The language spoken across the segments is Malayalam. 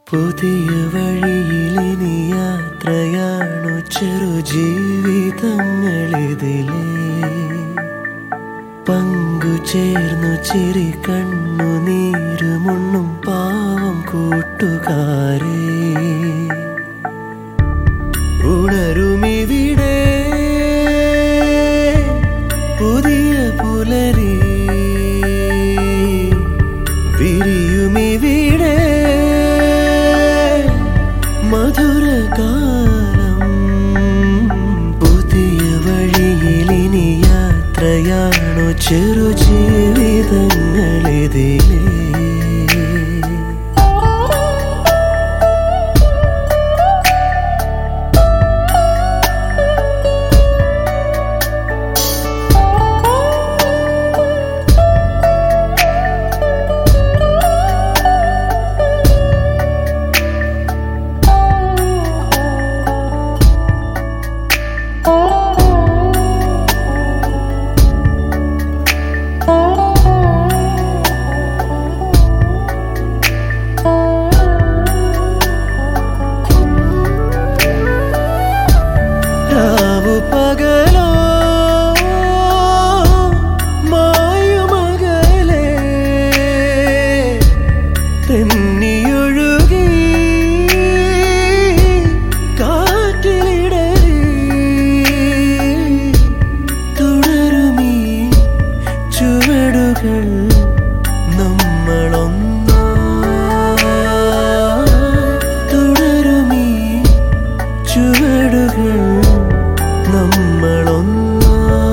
പുതിയ വഴിയിലിനി യാത്രയാണു ചെറു ജീവിതങ്ങളിതിലേ പങ്കുചേർന്നു ചിരി കണ്ണു നീരുമുണ്ണും പാവം കൂട്ടുകാരേ ഉണരുമിവിടെ പുതിയ പുലരി വിരിയുമിവിടെ മധുരകാലം പുതിയ വഴിയിലിനി യാത്രയാണു ചെറു ജീവിതങ്ങളിതിലേ രാവു പകലോ മായുമകലേ തെന്നിയൊഴുകി കാറ്റിലിടറി തുടരുമീ ചുവടുകൾ നമ്മളൊന്നാ തുടരുമീ ചുവടുകൾ നമ്മളൊന്നാ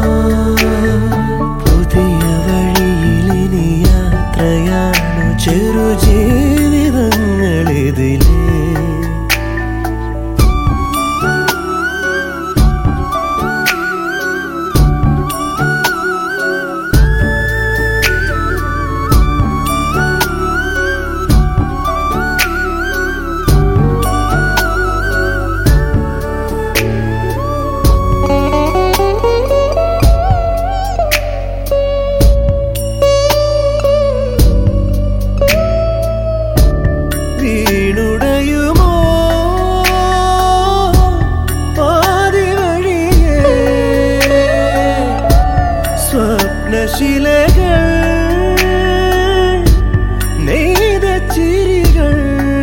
പുതിയ വഴിയിലിനി യാത്രയാണു ചെറു ജീവിതങ്ങളിതിലേ വീണുടയുമോ പാതി വഴിയേ സ്വപ്നശിലകൾ നെയ്ത ചിരികൾ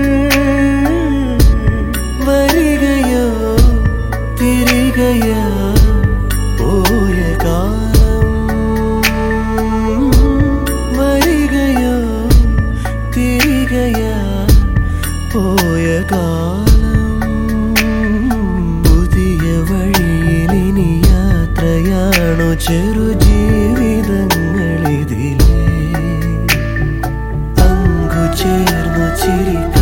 വരികയോ തിരികയോ പോയ കാലം വരികയോ തിരികയോ പോയ കാലം പുതിയ വഴിയിലിനി യാത്രയാണു ചെറു ജീവിതങ്ങളിതിലേ പങ്കുചേർന്നു ചിരി